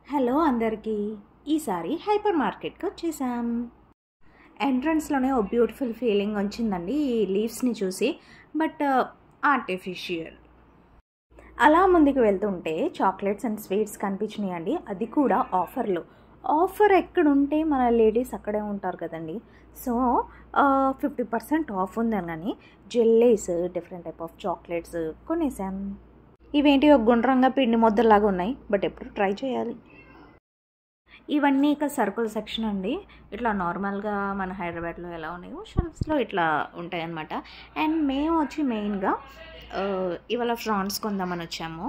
Hello అందరికీ ఈసారి hyper మార్కెట్కి వచ్చేసాం ఎంట్రన్స్లోనే ఓ బ్యూటిఫుల్ ఫీలింగ్ వచ్చిందండి ఈ లీవ్స్ని చూసి బట్ ఆర్టిఫిషియల్ అలా ముందుకు వెళ్తుంటే చాక్లెట్స్ అండ్ స్వీట్స్ కనిపించినాయండి అది కూడా ఆఫర్లో ఆఫర్ ఎక్కడుంటే మన లేడీస్ అక్కడే ఉంటారు కదండి సో ఫిఫ్టీ పర్సెంట్ ఆఫ్ ఉందనని jellies different type of chocolates కొనేసాం ఇవేంటి ఒక గుండ్రంగా పిండి ముద్దలాగా ఉన్నాయి బట్ ఎప్పుడు ట్రై చేయాలి ఇవన్నీ ఇక సర్కుల్ సెక్షన్ అండి ఇట్లా నార్మల్గా మన హైదరాబాద్లో ఎలా ఉన్నాయో షెల్ఫ్స్లో ఇట్లా ఉంటాయి అన్నమాట అండ్ మేము వచ్చి మెయిన్గా ఇవాళ ఫ్రాన్స్ కొందామని వచ్చాము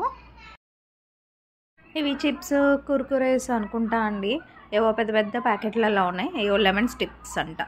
ఇవి చిప్స్ కుర్కురేస్ అనుకుంటా అండి ఏవో పెద్ద పెద్ద ప్యాకెట్లలో ఉన్నాయి ఏవో లెమన్ స్టిక్స్ అంట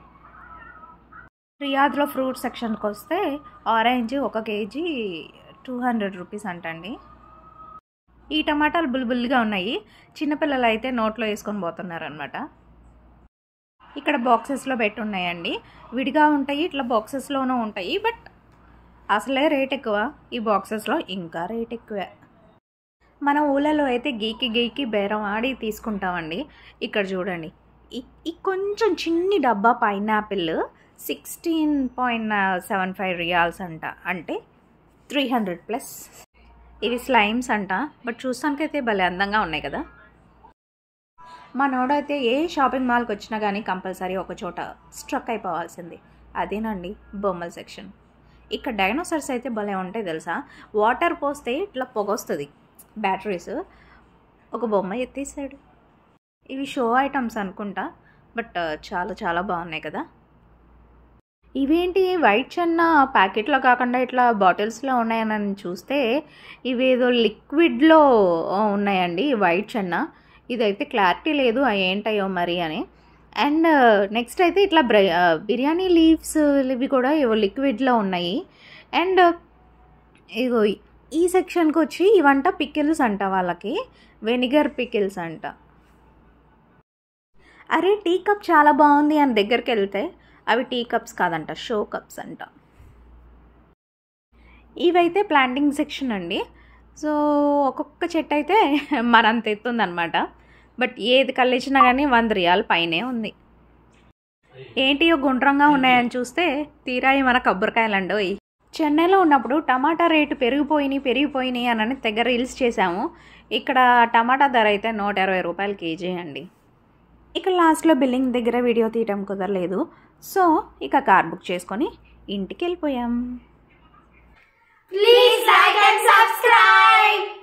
రియాద్లో ఫ్రూట్ సెక్షన్కి వస్తే ఆరెంజ్ ఒక కేజీ టూ హండ్రెడ్ రూపీస్ అంటండి ఈ టమాటాలు బుల్బుల్గా ఉన్నాయి చిన్నపిల్లలు అయితే నోట్లో వేసుకొని పోతున్నారు అనమాట ఇక్కడ బాక్సెస్లో పెట్టి ఉన్నాయండి విడిగా ఉంటాయి ఇట్లా బాక్సెస్లోనూ ఉంటాయి బట్ అసలే రేట్ ఎక్కువ ఈ బాక్సెస్లో ఇంకా రేట్ ఎక్కువే మన ఊళ్ళలో అయితే గీకి గీకి బేరం ఆడి తీసుకుంటామండి ఇక్కడ చూడండి ఈ కొంచెం చిన్ని డబ్బా pineapple sixteen point seven five riyals అంట అంటే త్రీ హండ్రెడ్ ప్లస్ ఇవి స్లైమ్స్ అంట బట్ చూస్తానికైతే భలే అందంగా ఉన్నాయి కదా మనోడైతే ఏ షాపింగ్ మాల్కి వచ్చినా కానీ కంపల్సరీ ఒక చోట స్ట్రక్ అయిపోవాల్సింది అదేనండి బొమ్మల సెక్షన్ ఇక్కడ డైనోసార్స్ అయితే భలే ఉంటాయి తెలుసా వాటర్ పోస్తే ఇట్లా పొగొస్తుంది బ్యాటరీస్ ఒక బొమ్మ ఎత్తేసాడు ఇవి షో ఐటమ్స్ అనుకుంటా బట్ చాలా చాలా బాగున్నాయి కదా ఇవేంటి వైట్ చెన్న ప్యాకెట్లో కాకుండా ఇట్లా బాటిల్స్లో ఉన్నాయని చూస్తే ఇవేదో లిక్విడ్లో ఉన్నాయండి వైట్ చెన్న ఇదైతే క్లారిటీ లేదు అవి ఏంటయ్యో మరి అని అండ్ నెక్స్ట్ అయితే ఇట్లా బిర్యానీ లీవ్స్ ఇవి కూడా ఏవో లిక్విడ్లో ఉన్నాయి అండ్ ఇగో ఈ సెక్షన్కి వచ్చి ఇవంట పికిల్స్ అంట వాళ్ళకి వెనిగర్ పికిల్స్ అంట అరే టీ కప్ చాలా బాగుంది అని దగ్గరికి వెళ్తే అవి టీ కప్స్ కాదంట షో కప్స్ అంట ఇవైతే ప్లాంటింగ్ సెక్షన్ అండి సో ఒక్కొక్క చెట్టు అయితే మరంత ఎత్తుందనమాట బట్ ఏది కల్లించినా కానీ వంద రియాల్ పైనే ఉంది ఏంటి గుండ్రంగా ఉన్నాయని చూస్తే తీరాయి మన కొబ్బరికాయలండి చెన్నైలో ఉన్నప్పుడు టమాటా రేటు పెరిగిపోయినాయి పెరిగిపోయినాయి అని తెగ రీల్స్ చేసాము ఇక్కడ టమాటా ధర అయితే నూట ఇరవై రూపాయలు కేజీ అండి ఇక లాస్ట్లో బిల్లింగ్ దగ్గర వీడియో తీయటం కుదరలేదు సో ఇక కార్ బుక్ చేసుకొని ఇంటికి వెళ్ళిపోయాం Please like and subscribe.